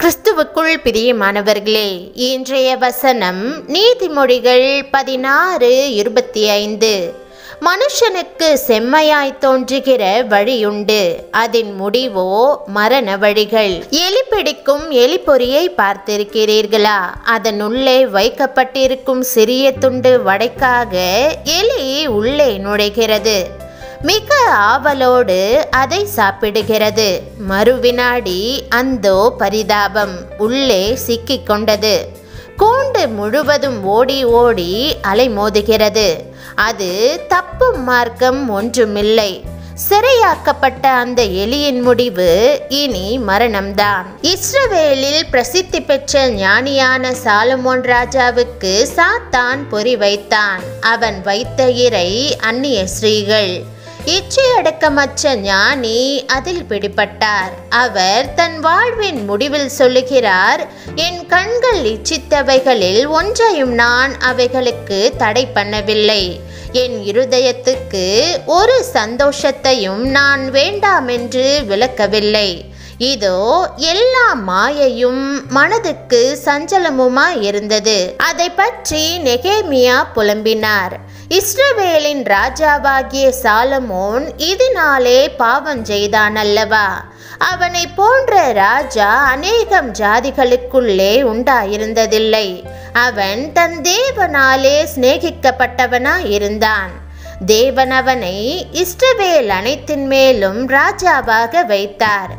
கிறிஸ்துவுக்குள் பிரியமானவர்களே இன்றைய வசனம் நீதிமொழிகள் பதினாறு இருபத்தி ஐந்து மனுஷனுக்கு செம்மையாய் தோன்றுகிற வழியுண்டு அதன் முடிவோ மரண வழிகள் எலி பிடிக்கும் எலிப்பொறியை பார்த்திருக்கிறீர்களா அதன் உள்ளே வைக்கப்பட்டிருக்கும் சிறிய துண்டு வடைக்காக எலி உள்ளே நுழைகிறது மிக ஆவலோடு அதை சாப்பிடுகிறது மறுவினாடி அந்தோ பரிதாபம் உள்ளே சிக்கிக் கொண்டது கூண்டு முழுவதும் ஓடி ஓடி அலைமோதுகிறது அது தப்பும் மார்க்கம் ஒன்றுமில்லை சிறையாக்கப்பட்ட அந்த எலியின் முடிவு இனி மரணம்தான் இஸ்ரவேலில் பிரசித்தி பெற்ற ஞானியான சாலமோன் ராஜாவுக்கு சாத்தான் பொறி வைத்தான் அவன் வைத்த இறை அந்நிய ஸ்ரீகள் இச்சையடக்கமற்ற ஞானி அதில் பிடிபட்டார் அவர் தன் வாழ்வின் முடிவில் சொல்லுகிறார் என் கண்கள் இச்சித்தவைகளில் ஒன்றையும் நான் அவைகளுக்கு தடை பண்ணவில்லை என் இருதயத்துக்கு ஒரு சந்தோஷத்தையும் நான் வேண்டாமென்று விளக்கவில்லை இதோ எல்லா மாயையும் மனதுக்கு சஞ்சலமுமாய் இருந்தது அதை பற்றி நெகேமியா புலம்பினார் இஸ்ரவேலின் ராஜாவாகிய சாலமோன் இதனாலே பாவம் செய்தான் அல்லவா அவனை போன்ற ராஜா அநேகம் ஜாதிகளுக்குள்ளே உண்டாயிருந்ததில்லை அவன் தன் தேவனாலே சிநேகிக்கப்பட்டவனாய் இருந்தான் தேவன் அவனை இஸ்ரவேல் அனைத்தின் மேலும் ராஜாவாக வைத்தார்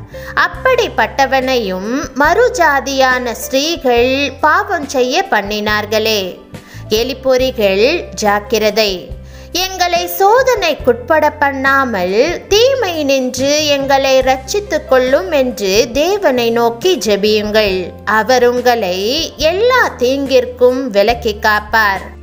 அப்படிப்பட்டவனையும் மறுஜாதியான ஸ்திரீகள் பாவம் செய்ய பண்ணினார்களே எலிப்பொறிகள் ஜாக்கிரதை எங்களை சோதனைக்குட்பட பண்ணாமல் தீமை நின்று எங்களை ரட்சித்துக் கொள்ளும் என்று தேவனை நோக்கி ஜெபியுங்கள் அவர் உங்களை எல்லா தீங்கிற்கும் விலக்கி காப்பார்